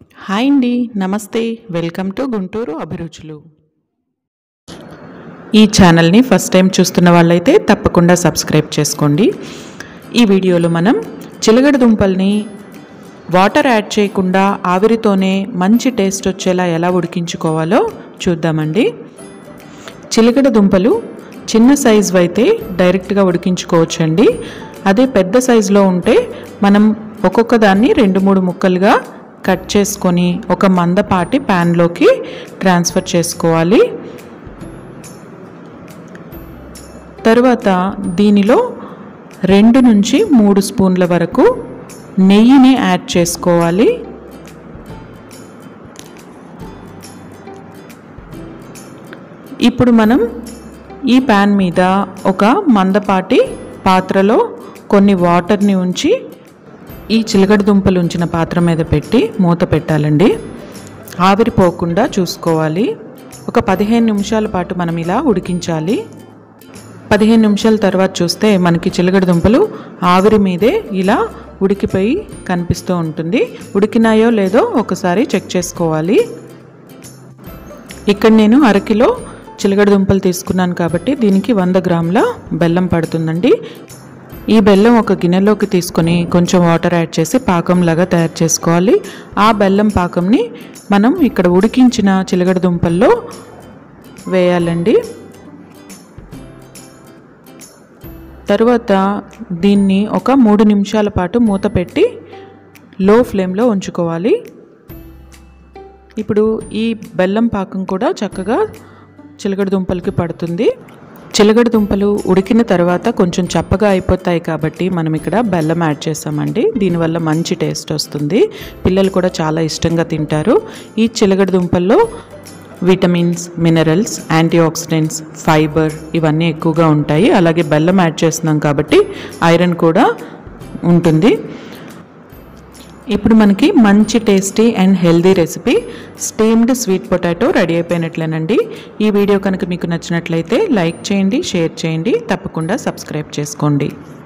hi అండి నమస్తే welcome to Guntur అభిరుచులు ఈ ఛానల్ని ఫస్ట్ టైం చూస్తున్న వాళ్ళైతే తప్పకుండా సబ్స్క్రైబ్ చేసుకోండి ఈ వీడియోలో మనం చిలగడ దుంపల్ని వాటర్ యాడ్ చేయకుండా ఆవిరితోనే మంచి టేస్ట్ వచ్చేలా ఎలా ఉడికించుకోవాలో చూద్దామండి చిలకడ దుంపలు చిన్న సైజు అయితే డైరెక్ట్గా ఉడికించుకోవచ్చండి అదే పెద్ద సైజులో ఉంటే మనం ఒక్కొక్క దాన్ని రెండు మూడు ముక్కలుగా కట్ చేసుకొని ఒక మందపాటి ప్యాన్లోకి ట్రాన్స్ఫర్ చేసుకోవాలి తరువాత దీనిలో రెండు నుంచి మూడు స్పూన్ల వరకు నెయ్యిని యాడ్ చేసుకోవాలి ఇప్పుడు మనం ఈ ప్యాన్ మీద ఒక మందపాటి పాత్రలో కొన్ని వాటర్ని ఉంచి ఈ చిలకడ దుంపలు ఉంచిన పాత్ర మీద పెట్టి మూత పెట్టాలండి ఆవిరిపోకుండా చూసుకోవాలి ఒక పదిహేను నిమిషాల పాటు మనం ఇలా ఉడికించాలి పదిహేను నిమిషాల తర్వాత చూస్తే మనకి చిలకడ దుంపలు ఆవిరి మీదే ఇలా ఉడికిపోయి కనిపిస్తూ ఉంటుంది ఉడికినాయో లేదో ఒకసారి చెక్ చేసుకోవాలి ఇక్కడ నేను అరకిలో చిలగడ దుంపలు తీసుకున్నాను కాబట్టి దీనికి వంద గ్రాముల బెల్లం పడుతుందండి ఈ బెల్లం ఒక గిన్నెలోకి తీసుకొని కొంచెం వాటర్ యాడ్ చేసి పాకంలాగా తయారు చేసుకోవాలి ఆ బెల్లం పాకంని మనం ఇక్కడ ఉడికించిన చిలగడ దుంపల్లో వేయాలండి తరువాత దీన్ని ఒక మూడు నిమిషాల పాటు మూత పెట్టి లో ఫ్లేమ్లో ఉంచుకోవాలి ఇప్పుడు ఈ బెల్లం పాకం కూడా చక్కగా చిలకడ దుంపలకి పడుతుంది చిలకడ దుంపలు ఉడికిన తర్వాత కొంచెం చప్పగా అయిపోతాయి కాబట్టి మనం ఇక్కడ బెల్లం యాడ్ చేసామండి దీనివల్ల మంచి టేస్ట్ వస్తుంది పిల్లలు కూడా చాలా ఇష్టంగా తింటారు ఈ చిలకడ దుంపల్లో vitamins minerals antioxidants fibre ఇవన్నీ ఎక్కువగా ఉంటాయి అలాగే బెల్లం యాడ్ చేస్తున్నాం కాబట్టి ఐరన్ కూడా ఉంటుంది ఇప్పుడు మనకి మంచి tasty and healthy recipe steamed sweet potato ready అయిపోయినట్లేనండి ఈ వీడియో కనుక మీకు నచ్చినట్లయితే లైక్ చేయండి షేర్ చేయండి తప్పకుండా సబ్స్క్రైబ్ చేసుకోండి